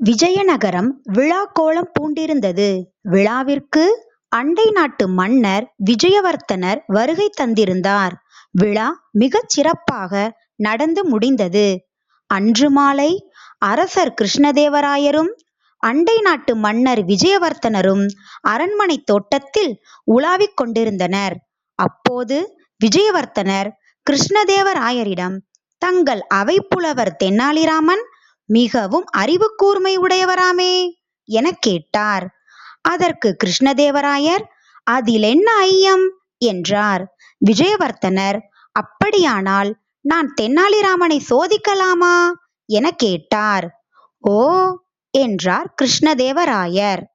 விஜயநகரம் விழாக்கோலம் பூண்டிருந்தது. விழாவிற்கு அண்டை நாட்டு மன்னர் விஜயவர்த்தனர் வருகை தந்திருந்தார். விழா மிகச் சிறப்பாக நடந்து முடிந்தது. அன்று மாலை அரசர் கிருஷ்ணதேவராயரும் அண்டை நாட்டு மன்னர் விஜயவர்த்தனரும் அரண்மனைத் தோட்டத்தில் உலாவிக் கொண்டிருந்தனர். அப்போது விஜயவர்த்தனர் கிருஷ்ணதேவராயரிடம் தங்கள் அவைப்புலவர் தெனாலிராமன் மிகவும் அறிவுக் கூர்மை உடையவராமே? எனக் கேட்டார். அதற்குக் கிருஷ்ணதேவராயர் அதிலென்ன ஐயம்? என்றார். விஜயவர்த்தனர் அப்படியானால் நான் தெனாலிராமனைச் சோதிக்கலாமா? எனக் கேட்டார். ஓ! என்றார் கிருஷ்ணதேவராயர்.